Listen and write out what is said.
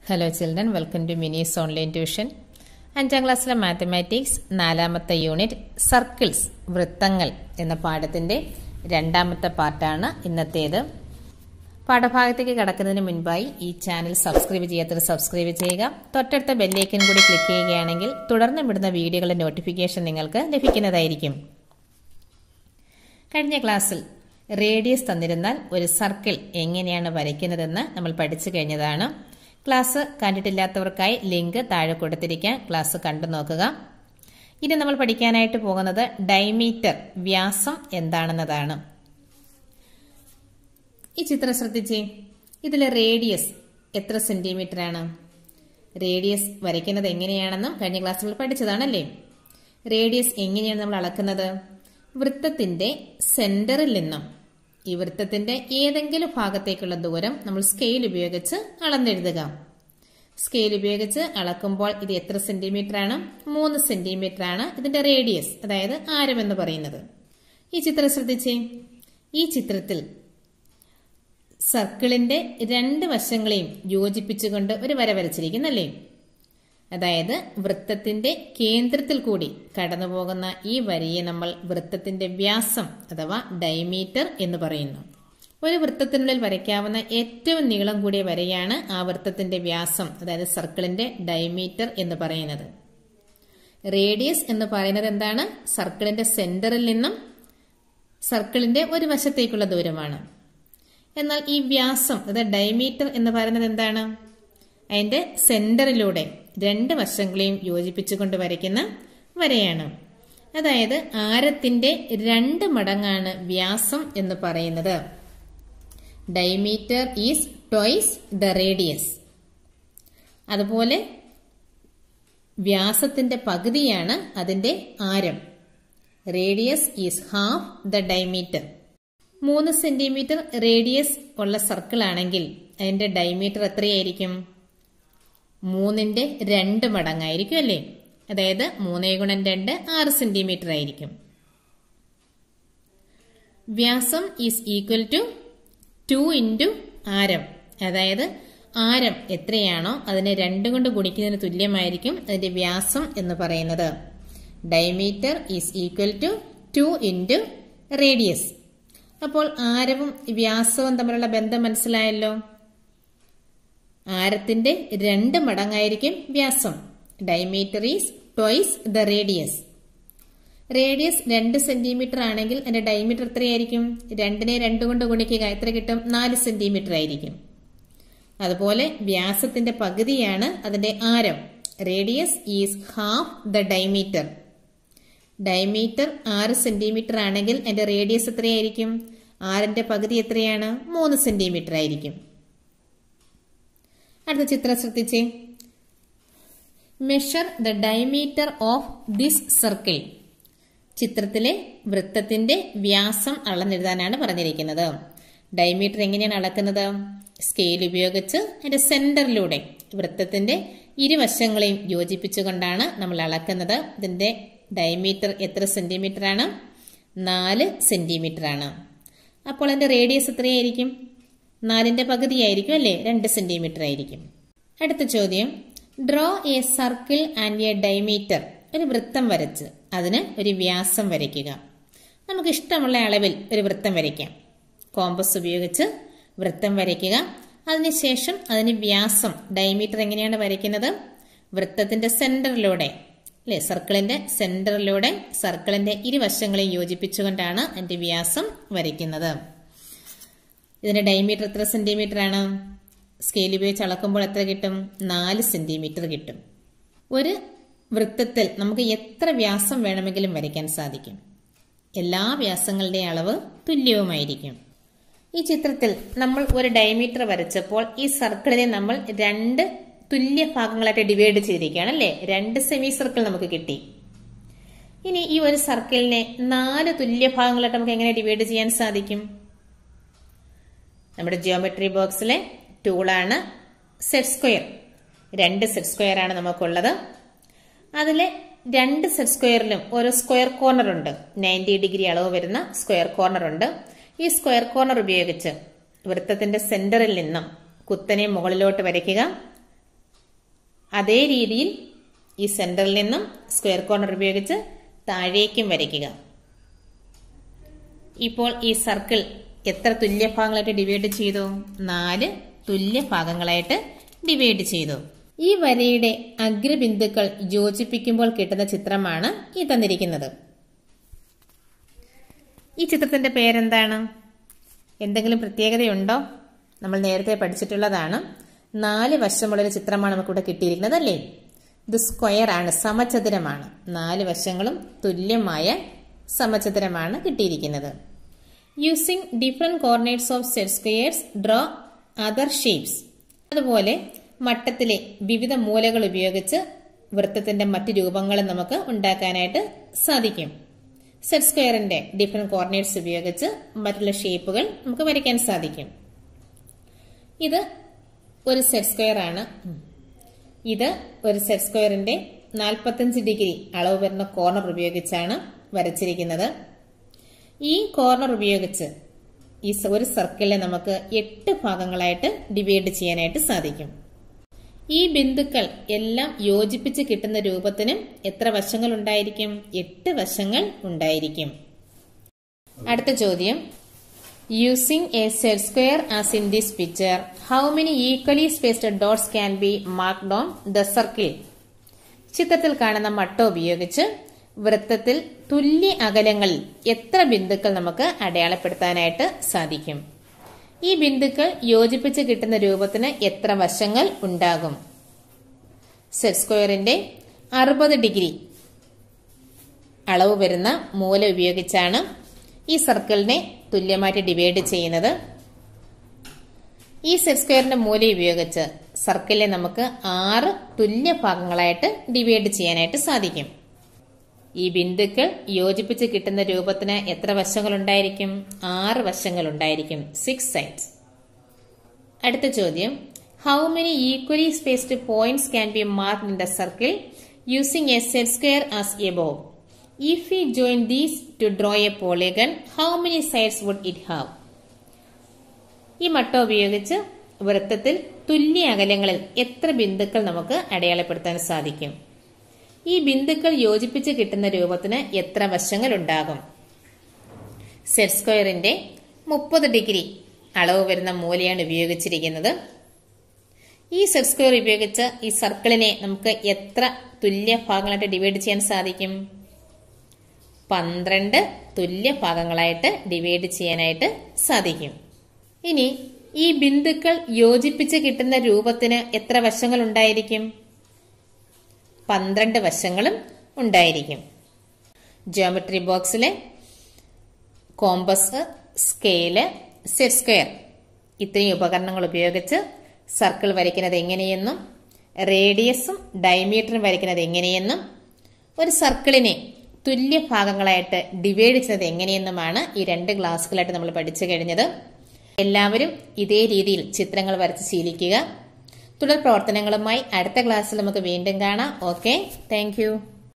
hello children welcome to Mini's online tuition അഞ്ചാം ക്ലാസ്സിലെ mathematics നാലാമത്തെ യൂണിറ്റ് സർക്കിൾസ് വൃത്തങ്ങൾ എന്ന പാഠത്തിന്റെ രണ്ടാമത്തെ പാർട്ടാണ് ഇന്നത്തേത് പാഠഭാഗത്തേക്ക് കടക്കുന്നതിന് മുൻപായി ഈ ചാനൽ സബ്സ്ക്രൈബ് ചെയ്യാത്തത് സബ്സ്ക്രൈബ് ചെയ്യുക തൊട്ടടുത്ത ബെല്ലേക്കൻ കൂടി ക്ലിക്ക് ചെയ്യുകയാണെങ്കിൽ തുടർന്ന് വിടുന്ന വീഡിയോകളുടെ നോട്ടിഫിക്കേഷൻ നിങ്ങൾക്ക് ലഭിക്കുന്നതായിരിക്കും കഴിഞ്ഞ ക്ലാസ്സിൽ റേഡിയസ് തന്നിരുന്നാൽ ഒരു സർക്കിൾ എങ്ങനെയാണ് വരയ്ക്കുന്നതെന്ന് നമ്മൾ പഠിച്ചു കഴിഞ്ഞതാണ് ക്ലാസ് കണ്ടിട്ടില്ലാത്തവർക്കായി ലിങ്ക് താഴെ കൊടുത്തിരിക്കാൻ ക്ലാസ് കണ്ടു നോക്കുക ഇനി നമ്മൾ പഠിക്കാനായിട്ട് പോകുന്നത് ഡൈമീറ്റർ വ്യാസം എന്താണെന്നതാണ് ഈ ചിത്രം ശ്രദ്ധിച്ചേ ഇതിലെ റേഡിയസ് എത്ര സെന്റിമീറ്റർ ആണ് റേഡിയസ് വരയ്ക്കുന്നത് എങ്ങനെയാണെന്നും കഴിഞ്ഞ ക്ലാസ്സിൽ പഠിച്ചതാണല്ലേ റേഡിയസ് എങ്ങനെയാണ് നമ്മൾ അളക്കുന്നത് വൃത്തത്തിന്റെ സെന്ററിൽ നിന്നും ഈ വൃത്തത്തിന്റെ ഏതെങ്കിലും ഭാഗത്തേക്കുള്ള ദൂരം നമ്മൾ സ്കെയിൽ ഉപയോഗിച്ച് അളന്നെഴുതുക സ്കെയിൽ ഉപയോഗിച്ച് അളക്കുമ്പോൾ ഇത് എത്ര സെന്റിമീറ്റർ ആണ് മൂന്ന് സെന്റിമീറ്റർ ആണ് ഇതിന്റെ റേഡിയസ് അതായത് ആരം എന്ന് പറയുന്നത് ഈ ചിത്രം ശ്രദ്ധിച്ചേ ഈ ചിത്രത്തിൽ സർക്കിളിന്റെ രണ്ട് വശങ്ങളെയും യോജിപ്പിച്ചുകൊണ്ട് ഒരു വര വരച്ചിരിക്കുന്നല്ലേ അതായത് വൃത്തത്തിന്റെ കേന്ദ്രത്തിൽ കൂടി കടന്നുപോകുന്ന ഈ വരിയെ നമ്മൾ വൃത്തത്തിന്റെ വ്യാസം അഥവാ ഡയമീറ്റർ എന്ന് പറയുന്നു ഒരു വൃത്തത്തിനുള്ളിൽ വരയ്ക്കാവുന്ന ഏറ്റവും നീളം കൂടിയ വരയാണ് ആ വൃത്തത്തിന്റെ വ്യാസം അതായത് സർക്കിളിന്റെ ഡയമീറ്റർ എന്ന് പറയുന്നത് റേഡിയസ് എന്ന് പറയുന്നത് എന്താണ് സർക്കിളിന്റെ സെന്ററിൽ നിന്നും സർക്കിളിന്റെ ഒരു വശത്തേക്കുള്ള ദൂരമാണ് എന്നാൽ ഈ വ്യാസം അതായത് ഡയമീറ്റർ എന്ന് പറയുന്നത് എന്താണ് അതിന്റെ സെന്ററിലൂടെ രണ്ട് വശങ്ങളെയും യോജിപ്പിച്ചുകൊണ്ട് വരയ്ക്കുന്ന വരയാണ് അതായത് ആരത്തിന്റെ രണ്ട് മടങ്ങാണ് വ്യാസം എന്ന് പറയുന്നത് diameter is twice the radius അതുപോലെ വ്യാസത്തിന്റെ പകുതിയാണ് അതിന്റെ ആരം radius is half the diameter മൂന്ന് സെന്റിമീറ്റർ റേഡിയസ് ഉള്ള സർക്കിൾ ആണെങ്കിൽ അതിന്റെ ഡയമീറ്റർ എത്രയായിരിക്കും മൂന്നിന്റെ രണ്ട് മടങ്ങായിരിക്കും അല്ലേ അതായത് മൂന്നേ ഗുണം രണ്ട് ആറ് സെന്റിമീറ്റർ ആയിരിക്കും വ്യാസം is equal to two into ആരം അതായത് ആരം എത്രയാണോ അതിനെ രണ്ടും കൊണ്ട് ഗുണിക്കുന്നതിന് തുല്യമായിരിക്കും അതിന്റെ വ്യാസം എന്ന് പറയുന്നത് diameter is equal to two into radius അപ്പോൾ ആരവും വ്യാസവും തമ്മിലുള്ള ബന്ധം മനസ്സിലായല്ലോ ആരത്തിന്റെ രണ്ട് മടങ്ങായിരിക്കും വ്യാസം diameter is twice the radius radius രണ്ട് സെന്റിമീറ്റർ ആണെങ്കിൽ അതിന്റെ ഡയമീറ്റർ എത്രയായിരിക്കും രണ്ടിനെ രണ്ട് കൊണ്ട് ഗുണിക്കുക എത്ര കിട്ടും നാല് സെന്റിമീറ്റർ ആയിരിക്കും അതുപോലെ വ്യാസത്തിന്റെ പകുതിയാണ് അതിന്റെ ആരം radius is half the diameter diameter ആറ് സെന്റിമീറ്റർ ആണെങ്കിൽ അതിന്റെ റേഡിയസ് എത്രയായിരിക്കും ആറിന്റെ പകുതി എത്രയാണ് മൂന്ന് സെന്റിമീറ്റർ ആയിരിക്കും അടുത്ത ചിത്രം ശ്രദ്ധിച്ചേ measure the diameter of this circle ചിത്രത്തിലെ വൃത്തത്തിന്റെ വ്യാസം അളന്നെഴുതാനാണ് പറഞ്ഞിരിക്കുന്നത് ഡയമീറ്റർ എങ്ങനെയാണ് അളക്കുന്നത് സ്കെയിൽ ഉപയോഗിച്ച് അതിന്റെ സെന്ററിലൂടെ വൃത്തത്തിന്റെ ഇരുവശങ്ങളെയും യോജിപ്പിച്ചുകൊണ്ടാണ് നമ്മൾ അളക്കുന്നത് ഇതിന്റെ ഡയമീറ്റർ എത്ര സെന്റിമീറ്റർ ആണ് നാല് സെന്റിമീറ്റർ ആണ് അപ്പോൾ അതിന്റെ റേഡിയസ് എത്രയായിരിക്കും നാലിന്റെ പകുതിയായിരിക്കും അല്ലേ രണ്ട് സെന്റിമീറ്റർ ആയിരിക്കും അടുത്ത ചോദ്യം draw a circle and a diameter ഒരു വൃത്തം വരച്ച് അതിന് ഒരു വ്യാസം വരയ്ക്കുക നമുക്ക് ഇഷ്ടമുള്ള അളവിൽ ഒരു വൃത്തം വരയ്ക്കാം കോമ്പസ് ഉപയോഗിച്ച് വൃത്തം വരയ്ക്കുക അതിനുശേഷം അതിന് വ്യാസം ഡയമീറ്റർ എങ്ങനെയാണ് വരയ്ക്കുന്നത് വൃത്തത്തിന്റെ സെന്ററിലൂടെ അല്ലെ സർക്കിളിന്റെ സെന്ററിലൂടെ സർക്കിളിന്റെ ഇരുവശങ്ങളെ യോജിപ്പിച്ചുകൊണ്ടാണ് അതിന്റെ വ്യാസം വരയ്ക്കുന്നത് ഇതിന്റെ ഡയമീറ്റർ എത്ര സെന്റിമീറ്റർ ആണ് സ്കെയിൽ ഉപയോഗിച്ച് അളക്കുമ്പോൾ എത്ര കിട്ടും നാല് സെന്റിമീറ്റർ കിട്ടും ഒരു വൃത്തത്തിൽ നമുക്ക് എത്ര വ്യാസം വേണമെങ്കിലും വരയ്ക്കാൻ സാധിക്കും എല്ലാ വ്യാസങ്ങളുടെയും അളവ് തുല്യവുമായിരിക്കും ഈ ചിത്രത്തിൽ നമ്മൾ ഒരു ഡയമീറ്റർ വരച്ചപ്പോൾ ഈ സർക്കിളിനെ നമ്മൾ രണ്ട് തുല്യ ഭാഗങ്ങളായിട്ട് ഡിവൈഡ് ചെയ്തിരിക്കുകയാണ് അല്ലേ രണ്ട് സെമി സർക്കിൾ നമുക്ക് കിട്ടി ഇനി ഈ ഒരു സർക്കിളിനെ നാല് തുല്യ ഭാഗങ്ങളായിട്ട് നമുക്ക് എങ്ങനെ ഡിവൈഡ് ചെയ്യാൻ സാധിക്കും നമ്മുടെ ജിയോമെട്രി ബോക്സിലെ ടൂളാണ് സെറ്റ് സ്ക്വയർ രണ്ട് സെറ്റ് സ്ക്വയർ ആണ് നമുക്കുള്ളത് അതിലെ രണ്ട് സെറ്റ് സ്ക്വയറിലും ഓരോ സ്ക്വയർ കോർണർ ഉണ്ട് നയൻറ്റി ഡിഗ്രി അളവ് വരുന്ന സ്ക്വയർ കോർണർ ഉണ്ട് ഈ സ്ക്വയർ കോർണർ ഉപയോഗിച്ച് വൃത്തത്തിന്റെ സെന്ററിൽ നിന്നും കുത്തനെ മുകളിലോട്ട് വരയ്ക്കുക അതേ രീതിയിൽ ഈ സെന്ററിൽ നിന്നും സ്ക്വയർ കോർണർ ഉപയോഗിച്ച് താഴേക്കും വരയ്ക്കുക ഇപ്പോൾ ഈ സർക്കിൾ എത്ര തുല്യ ഭാഗങ്ങളായിട്ട് ഡിവൈഡ് ചെയ്തു നാല് തുല്യ ഭാഗങ്ങളായിട്ട് ഡിവൈഡ് ചെയ്തു ഈ വരയുടെ അഗ്രബിന്ദുക്കൾ യോജിപ്പിക്കുമ്പോൾ കിട്ടുന്ന ചിത്രമാണ് ഈ തന്നിരിക്കുന്നത് ഈ ചിത്രത്തിന്റെ പേരെന്താണ് എന്തെങ്കിലും പ്രത്യേകതയുണ്ടോ നമ്മൾ നേരത്തെ പഠിച്ചിട്ടുള്ളതാണ് നാല് വശമുള്ളൊരു ചിത്രമാണ് നമുക്കിവിടെ കിട്ടിയിരിക്കുന്നത് അല്ലേ ഇത് സ്ക്വയർ ആണ് സമചതുരമാണ് നാല് വശങ്ങളും തുല്യമായ സമചതുരമാണ് കിട്ടിയിരിക്കുന്നത് using different coordinates of set squares draw other shapes അതുപോലെ മട്ടത്തിലെ വിവിധ മൂലകൾ ഉപയോഗിച്ച് വൃത്തത്തിന്റെ മറ്റു രൂപങ്ങളും നമുക്ക് ഉണ്ടാക്കാനായിട്ട് സാധിക്കും സെറ്റ് സ്ക്വയറിന്റെ ഡിഫറെന്റ് കോർഡിനേറ്റ്സ് ഉപയോഗിച്ച് മറ്റുള്ള ഷേപ്പുകൾ നമുക്ക് വരയ്ക്കാൻ സാധിക്കും ഇത് ഒരു സെറ്റ് സ്ക്വയർ ആണ് ഇത് ഒരു സെറ്റ് സ്ക്വയറിന്റെ നാൽപ്പത്തഞ്ച് ഡിഗ്രി അളവ് വരുന്ന കോർണർ ഉപയോഗിച്ചാണ് വരച്ചിരിക്കുന്നത് ഈ കോർണർ ഉപയോഗിച്ച് ഈ ഒരു സർക്കിളിനെ നമുക്ക് എട്ട് ഭാഗങ്ങളായിട്ട് ഡിവൈഡ് ചെയ്യാനായിട്ട് സാധിക്കും ഈ ബിന്ദുക്കൾ എല്ലാം യോജിപ്പിച്ച് കിട്ടുന്ന രൂപത്തിന് എത്ര വശങ്ങൾ ഉണ്ടായിരിക്കും എട്ട് വശങ്ങൾ ഉണ്ടായിരിക്കും അടുത്ത ചോദ്യം using a set square as in this picture how many equally spaced dots can be marked on the circle ചിത്രത്തിൽ കാണുന്ന മട്ട ഉപയോഗിച്ച് വൃത്തത്തിൽ തുല്യ അകലങ്ങളിൽ എത്ര ബിന്ദുക്കൾ നമുക്ക് അടയാളപ്പെടുത്താനായിട്ട് സാധിക്കും ഈ ബിന്ദുക്കൾ യോജിപ്പിച്ച് കിട്ടുന്ന രൂപത്തിന് എത്ര വശങ്ങൾ ഉണ്ടാകും സെറ്റ് സ്ക്വയറിന്റെ അറുപത് ഡിഗ്രി അളവ് വരുന്ന മൂല ഉപയോഗിച്ചാണ് ഈ സർക്കിളിനെ തുല്യമായിട്ട് ഡിവൈഡ് ചെയ്യുന്നത് ഈ സെറ്റ് സ്ക്വയറിന്റെ മൂല ഉപയോഗിച്ച് സർക്കിളിനെ നമുക്ക് ആറ് തുല്യ ഭാഗങ്ങളായിട്ട് ഡിവൈഡ് ചെയ്യാനായിട്ട് സാധിക്കും ഈ ബിന്ദുക്കൾ യോജിപ്പിച്ച് കിട്ടുന്ന രൂപത്തിന് എത്ര വശങ്ങൾ ഉണ്ടായിരിക്കും ആറ് വശങ്ങൾ ഉണ്ടായിരിക്കും സിക്സ് സൈഡ്സ് അടുത്ത ചോദ്യം how many equally spaced points can be mark in the circle using a set square as above if you join these to draw a polygon how many sides would it have ഈ മട്ട ഉപയോഗിച്ച് വൃത്തത്തിൽ തുല്യ അകലങ്ങളിൽ എത്ര ബിന്ദുക്കൾ നമുക്ക് അടയാളപ്പെടുത്താൻ സാധിക്കും ഈ ബിന്ദുക്കൾ യോജിപ്പിച്ച് കിട്ടുന്ന രൂപത്തിന് എത്ര വശങ്ങൾ ഉണ്ടാകും സെറ്റ് സ്ക്വയറിന്റെ മുപ്പത് ഡിഗ്രി അളവ് വരുന്ന മൂലയാണ് ഉപയോഗിച്ചിരിക്കുന്നത് ഈ സെറ്റ് സ്ക്വയർ ഉപയോഗിച്ച് ഈ സർക്കിളിനെ നമുക്ക് എത്ര തുല്യ ഭാഗങ്ങളായിട്ട് ഡിവൈഡ് ചെയ്യാൻ സാധിക്കും പന്ത്രണ്ട് തുല്യ ഭാഗങ്ങളായിട്ട് ഡിവൈഡ് ചെയ്യാനായിട്ട് സാധിക്കും ഇനി ഈ ബിന്ദുക്കൾ യോജിപ്പിച്ച് കിട്ടുന്ന രൂപത്തിന് എത്ര വശങ്ങൾ ഉണ്ടായിരിക്കും പന്ത്രണ്ട് വശങ്ങളും ഉണ്ടായിരിക്കും ജിയോമെട്രി ബോക്സിലെ കോമ്പസ് സ്കെയില് സെറ്റ് സ്ക്വയർ ഇത്രയും ഉപകരണങ്ങൾ ഉപയോഗിച്ച് സർക്കിൾ വരയ്ക്കുന്നത് എങ്ങനെയെന്നും റേഡിയസും ഡയമീറ്ററും വരയ്ക്കുന്നത് എങ്ങനെയെന്നും ഒരു സർക്കിളിനെ തുല്യ ഭാഗങ്ങളായിട്ട് ഡിവൈഡ് ചെയ്യുന്നത് എങ്ങനെയെന്നുമാണ് ഈ രണ്ട് ക്ലാസ്സുകളായിട്ട് നമ്മൾ പഠിച്ചു കഴിഞ്ഞത് എല്ലാവരും ഇതേ രീതിയിൽ ചിത്രങ്ങൾ വരച്ച് ശീലിക്കുക തുടർ പ്രവർത്തനങ്ങളുമായി അടുത്ത ക്ലാസ്സിൽ നമുക്ക് വീണ്ടും കാണാം ഓക്കെ താങ്ക്